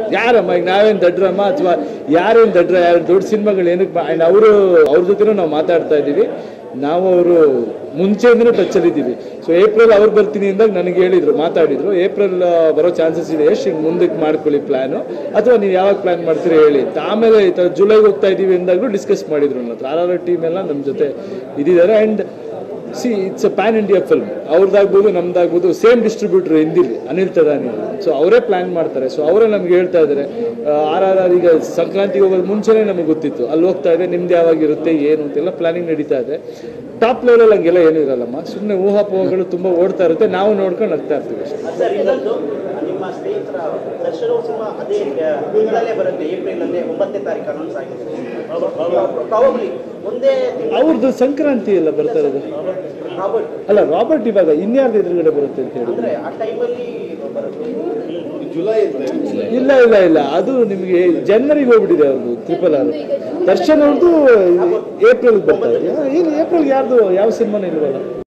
ಯಾರಮ್ಮ ಈಗ ನಾವೇನು ದಡ್ರಮ್ಮ ಅಥವಾ ಯಾರೇನು ದಡ್ರ ಯಾರು ದೊಡ್ಡ ಸಿನಿಮಾಗಳು ಏನಕ್ಕೆ ಆ್ಯಂಡ್ ಅವರು ಅವ್ರ ಜೊತೆನೂ ನಾವು ಮಾತಾಡ್ತಾ ಇದ್ದೀವಿ ನಾವು ಅವರು ಮುಂಚೆಯಿಂದನೂ ಟಚ್ಚಲ್ಲಿದ್ದೀವಿ ಸೊ ಏಪ್ರಿಲ್ ಅವ್ರು ಬರ್ತೀನಿ ಅಂದಾಗ ನನಗೆ ಹೇಳಿದ್ರು ಮಾತಾಡಿದ್ರು ಏಪ್ರಿಲ್ ಬರೋ ಚಾನ್ಸಸ್ ಇದೆ ಎಷ್ಟು ಹಿಂಗೆ ಮುಂದಕ್ಕೆ ಮಾಡ್ಕೊಳ್ಳಿ ಪ್ಲ್ಯಾನು ಅಥವಾ ನೀವು ಯಾವಾಗ ಪ್ಲ್ಯಾನ್ ಮಾಡ್ತೀರಿ ಹೇಳಿ ಅಂತ ಆಮೇಲೆ ಈ ಥರ ಜುಲೈಗೆ ಹೋಗ್ತಾ ಇದ್ದೀವಿ ಅಂದಾಗಲೂ ಡಿಸ್ಕಸ್ ಮಾಡಿದ್ರು ನನ್ನ ಹತ್ರ ಆರ್ ಆರ್ ಟೀಮ್ ಎಲ್ಲ ನಮ್ಮ ಜೊತೆ ಇದಿದ್ದಾರೆ and see it's a pan India film ಅವ್ರದ್ದಾಗ್ಬೋದು ನಮ್ದಾಗ್ಬೋದು ಸೇಮ್ ಡಿಸ್ಟ್ರಿಬ್ಯೂಟರ್ ಹಿಂದಿಲಿ ಅನಿಲ್ ತದಾನಿ ಸೊ ಅವರೇ ಪ್ಲಾನ್ ಮಾಡ್ತಾರೆ ಸೊ ಅವರೇ ನಮ್ಗೆ ಹೇಳ್ತಾ ಇದ್ದಾರೆ ಆರ್ ಆರ್ ಆರ್ ಈಗ ಸಂಕ್ರಾಂತಿಗೆ ಹೋಗೋದು ಮುಂಚೆನೇ ನಮಗೆ ಗೊತ್ತಿತ್ತು ಅಲ್ಲಿ ಹೋಗ್ತಾ ಇದೆ ನಿಮ್ದು ಯಾವಾಗ ಇರುತ್ತೆ ಏನು ಅಂತೆಲ್ಲ ಪ್ಲಾನಿಂಗ್ ನಡೀತಾ ಇದೆ ಟಾಪ್ ಲೆವೆಲಲ್ಲಿ ಹಂಗೆಲ್ಲ ಏನೂ ಇರಲ್ಲಮ್ಮ ಸುಮ್ಮನೆ ಊಹಾಪೋಹಗಳು ತುಂಬ ಓಡ್ತಾ ಇರುತ್ತೆ ನಾವು ನೋಡ್ಕೊಂಡು ನಗ್ತಾ ಇರ್ತೀವಿ ಅಷ್ಟೇ ಸರ್ ಇನ್ನೊಂದು ನಿಮ್ಮ ಸ್ನೇಹಿತರ ದರ್ಶನವು ಸಿನಿಮಾ ಅದೇ ತಿಂಗಳಲ್ಲೇ ಬರುತ್ತೆ ಏಪ್ರಿಲ್ ಅಲ್ಲೇ ಒಂಬತ್ತನೇ ತಾರೀಕು ಅನೌನ್ಸ್ ಆಗಿದೆ ಪ್ರಾಬಬ್ಲಿ ಒಂದೇ ತಿಂಗಳು ಅವ್ರದ್ದು ಸಂಕ್ರಾಂತಿ ಎಲ್ಲ ಬರ್ತಾ ಇರೋದು ರಾಬರ್ಟ್ ಅಲ್ಲ ರಾಬರ್ಟ್ ಇವಾಗ ಇನ್ಯಾರ್ದು ಎದುರುಗಡೆ ಬರುತ್ತೆ ಅಂತ ಹೇಳಿ ಅಂದ್ರೆ ಆ ಟೈಮಲ್ಲಿ ಬರುತ್ತೆ ಇಲ್ಲ ಇಲ್ಲ ಇಲ್ಲ ಅದು ನಿಮಗೆ ಜನವರಿಗೆ ಹೋಗ್ಬಿಟ್ಟಿದೆ ಅವ್ರದ್ದು ಟ್ರಿಪಲ್ ಆರ್ ದರ್ಶನ್ ಅವ್ರದ್ದು ಏಪ್ರಿಲ್ ಬರ್ತಾ ಇದೆ ಏನು ಏಪ್ರಿಲ್ ಯಾರ್ದು ಯಾವ ಸಿನಿಮಾನೂ ಇಲ್ವಲ್ಲ